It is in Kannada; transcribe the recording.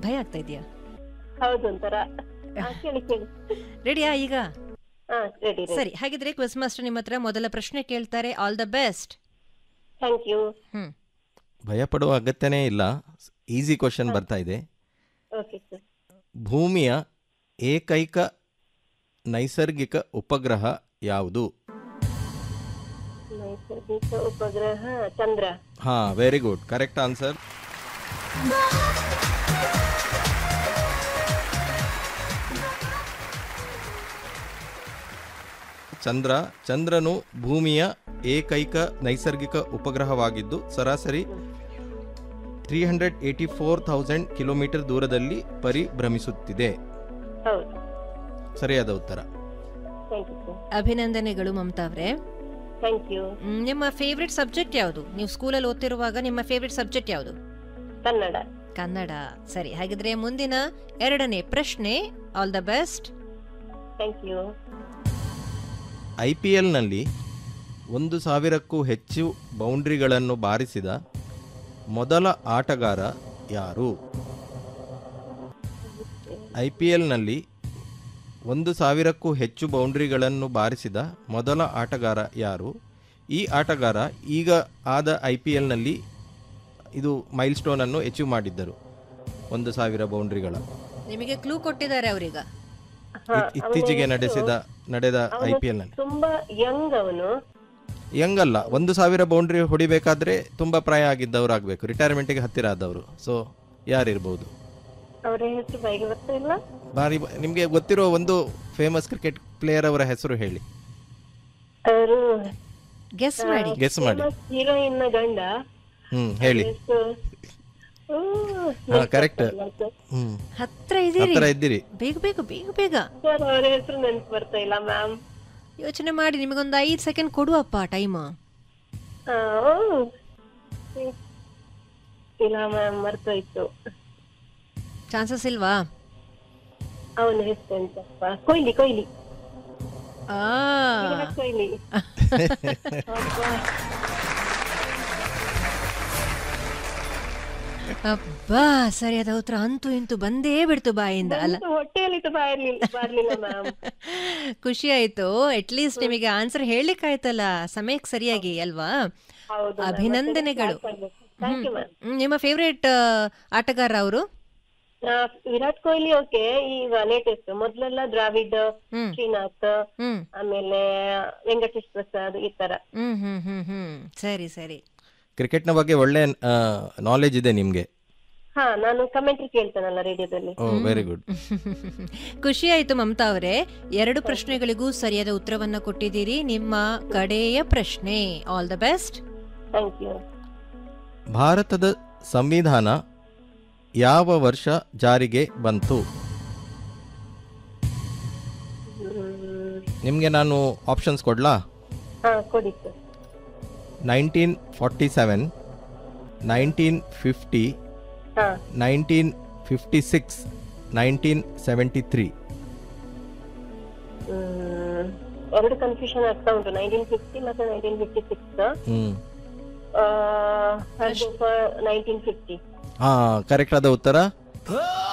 ಭಯ ಆಗ್ತಾ ಇದೆಯಾ ಹೌದು ಒಂಥರ ಹಾ, ಕೇಳಿ ಕೇಳಿ ರೆಡಿಯಾ ಈಗ ಹಾ ರೆಡಿ ಸರಿ ಹಾಗಿದ್ರೆ ಕ್ವಿಸ್ ಮಾಸ್ಟರ್ ನಿಮ್ಮ ಹತ್ರ ಮೊದಲ ಪ್ರಶ್ನೆ ಕೇಳ್ತಾರೆ all the best thank you hmm ಭಯ ಪಡುವ ಅಗತ್ಯನೇ ಇಲ್ಲ ಈಸಿ ಕ್ವಶನ್ ಬರ್ತಾ ಇದೆ ಓಕೆ ಸರ್ ಭೂಮಿಯ ಏಕೈಕ ನೈಸರ್ಗಿಕ ಉಪಗ್ರಹ ಯಾವುದು ನೈಸರ್ಗಿಕ ಉಪಗ್ರಹ ಚಂದ್ರ ಹಾಂ ವೆರಿ ಗುಡ್ ಕರೆಕ್ಟ್ ಆನ್ಸರ್ ಚಂದ್ರ ಚಂದ್ರನು ಭೂಮಿಯ ಏಕೈಕ ನೈಸರ್ಗಿಕ ಉಪಗ್ರಹವಾಗಿದ್ದು ಸರಾಸರಿ three hundred eighty four thousand kilometre ದೂರದಲ್ಲಿ ಪರಿಭ್ರಮಿಸುತ್ತಿದೆ ಹೌದು ಸರಿಯಾದ ಉತ್ತರ ಥ್ಯಾಂಕ್ ಯು ಸರ್ ಅಭಿನಂದನೆಗಳು ಮಮತಾ ಅವರೇ ಥ್ಯಾಂಕ್ ಯು ನಿಮ್ಮ ಫೇವ್ರೆಟ್ ಸಬ್ಜೆಕ್ಟ್ ಯಾವುದು ನೀವು ಸ್ಕೂಲಲ್ಲಿ ಓದ್ತಿರುವಾಗ ನಿಮ್ಮ ಫೇವ್ರೆಟ್ ಸಬ್ಜೆಕ್ಟ್ ಯಾವುದು ಕನ್ನಡ ಕನ್ನಡ ಸರಿ ಹಾಗಿದ್ರೆ ಮುಂದಿನ ಎರಡನೇ ಪ್ರಶ್ನೆ all the best thank you I P ಎಲ್ನಲ್ಲಿ ಒಂದು ಸಾವಿರಕ್ಕೂ ಹೆಚ್ಚು ಬೌಂಡ್ರಿಗಳನ್ನು ಬಾರಿಸಿದ ಮೊದಲ ಆಟಗಾರ ಯಾರು ಐ ಪಿ ಎಲ್ನಲ್ಲಿ ಒಂದು ಸಾವಿರಕ್ಕೂ ಹೆಚ್ಚು ಬೌಂಡ್ರಿಗಳನ್ನು ಬಾರಿಸಿದ ಮೊದಲ ಆಟಗಾರ ಯಾರು ಈ ಆಟಗಾರ ಈಗ ಆದ ಐ ಪಿ ಎಲ್ನಲ್ಲಿ ಇದು ಮೈಲ್ ಸ್ಟೋನನ್ನು ಅಚೀವ್ ಮಾಡಿದ್ದರು ಒಂದು ಸಾವಿರ ಬೌಂಡ್ರಿಗಳ ನಿಮಗೆ ಕ್ಲೂ ಕೊಟ್ಟಿದ್ದಾರೆ ಅವರೀಗ ಇತ್- ಇತ್ತೀಚೆಗೆ ನಡೆಸಿದ ನಡೆದ ಐ ಪಿ ಎಲ್ನಲ್ಲಿ ತುಂಬಾ ಯಂಗ್ ಅವನು ಯಂಗಲ್ಲ ಒಂದು ಸಾವಿರ ಬೌಂಡ್ರಿ ಹೊಡಿಬೇಕಾದ್ರೆ ತುಂಬಾ ಪ್ರಾಯ ಆಗಿದ್ದವ್ರು ಆಗ್ಬೇಕು ರಿಟೈರ್ಮೆಂಟ್ಗೆ ಹತ್ತಿರ ಆದವರು ಸೊ ಯಾರಿರ್ಬೋದು ಅವರ ಹೆಸರು ಬೈಗೆ ಬರ್ತಾ ಇಲ್ಲ ಬಾರಿ ನಿಮಗೆ ಗೊತ್ತಿರೋ ಒಂದು ಫೇಮಸ್ ಕ್ರಿಕೆಟ್ ಪ್ಲೇಯರ್ ಅವರ ಹೆಸರು ಹೇಳಿ ಅವರು ಗೆಸ್ ಮಾಡಿ ಗೆಸ್ ಮಾಡಿ ಹೀರೋಯಿನ್ ನ ಗಂಡ ಹ್ಮ್ ಹೇಳಿ ಹೆಸರು ಓ, ಹಾ ಕರೆಕ್ಟ್ ಹ್ಮ್ ಹತ್ರ ಇದೀರಿ ಹತ್ತಿರ ಇದ್ದೀರಿ ಬೇಗ ಬೇಗ ಬೇಗ ಬೇಗ ಸರ್ ಅವರ ಹೆಸರು ನೆನ್ಪು ಬರ್ತಾ ಇಲ್ಲ ಮ್ಯಾಮ್ ಯೋಚನೆ ಮಾಡಿ ನಿಮಗೊಂದು ಐದು ಸೆಕೆಂಡ್ ಕೊಡುವಪ್ಪ ಟೈಮ್ ಇಲ್ಲ ಮ್ಯಾಮ್ ಮರ್ತೋಯ್ತು ಚಾನ್ಸಸ್ ಇಲ್ವಾ ಅವನ ಹೆಸರು ಎಂತಪ್ಪ ಕೊಯ್ಲಿ ಕೊಯ್ಲಿ ಆ ವಿರಾಟ್ ಕೊಯ್ಲಿ ಅಬ್ಬಾ. ಅಬ್ಬಾ ಸರಿಯಾದ ಉತ್ತರ ಅಂತೂ ಇಂತೂ ಬಂದೇ ಬಿಡ್ತು ಬಾಯಿಂದ ಅಲ್ಲ ನಂದು ಹೊಟ್ಟೆಯಲ್ಲಿ ಬಾರ್ಲಿಲ್ಲ ಬರ್ಲಿಲ್ಲ ಮ್ಯಾಮ್ ಖುಷಿ ಆಯ್ತು ಅಟ್ಲೀಸ್ಟ್ ನಿಮಗೆ ಆನ್ಸರ್ ಹೇಳಲಿಕ್ಕಾಯ್ತಲ್ಲ ಸಮಯಕ್ಕೆ ಸರಿಯಾಗಿ ಅಲ್ವಾ ಹೌದು ಅಭಿನಂದನೆಗಳು ಥ್ಯಾಂಕ್ ಯು ಮ್ಯಾಮ್ ಹ್ಮ್, ನಿಮ್ಮ ಫೇವ್ರೇಟ್ ಆಟಗಾರ ಅವರು ವಿರಾಟ್ ಕೊಹ್ಲಿ ಓಕೆ ಈಗ ಲೇಟೆಸ್ಟ್ ಮೊದ್ಲೆಲ್ಲ ದ್ರಾವಿಡ್ ಹ್ಮ್ ಶ್ರೀನಾಥ್ ಹ್ಮ್ ಆಮೇಲೆ ವೆಂಕಟೇಶ್ ಪ್ರಸಾದ್ ಈ ತರ ಹ್ಮ್ ಹ್ಮ್ ಹ್ಮ್ ಹ್ಮ್ ಸರಿ ಸರಿ ಕ್ರಿಕೆಟ್ನ ಬಗ್ಗೆ ಒಳ್ಳೆ ನಾಲೆಜ್ ಇದೆ ನಿಮಗೆ ಹಾ ನಾನು ಕಮೆಂಟ್ರಿ ಕೇಳ್ತೇನಲ್ಲ ರೇಡಿಯೋದಲ್ಲಿ ಓ ವೆರಿ ಗುಡ್ ಖುಷಿ ಆಯ್ತು ಮಮತಾ ಅವರೇ ಎರಡು ಪ್ರಶ್ನೆಗಳಿಗೂ ಸರಿಯಾದ ಉತ್ತರವನ್ನ ಕೊಟ್ಟಿದ್ದೀರಿ ನಿಮ್ಮ ಕಡೆಯ ಪ್ರಶ್ನೆ all the best thank you ಭಾರತದ ಸಂವಿಧಾನ ಯಾವ ವರ್ಷ ಜಾರಿಗೆ ಬಂತು ನಿಮಗೆ ನಾನು ಆಪ್ಷನ್ಸ್ ಕೊಡ್ಲಾ ಹಾ ಕೊಡಿ sir nineteen forty seven nineteen fifty ಹಾ nineteen fifty six nineteen seventy three ಹ್ಮ್, ಎರಡು ಕನ್ಫ್ಯೂಷನ್ ಆಗ್ತಾ ಉಂಟು ನೈನ್ಟೀನ್ ಫಿಫ್ಟಿ ಮತ್ತೆ ನೈನ್ಟೀನ್ ಫಿಫ್ಟಿ ಸಿಕ್ಸ್ ಹ್ಞೂ ನೈನ್ಟೀನ್ ಫಿಫ್ಟಿ ಹಾಂ ಕರೆಕ್ಟ್ ಆದ ಉತ್ತರ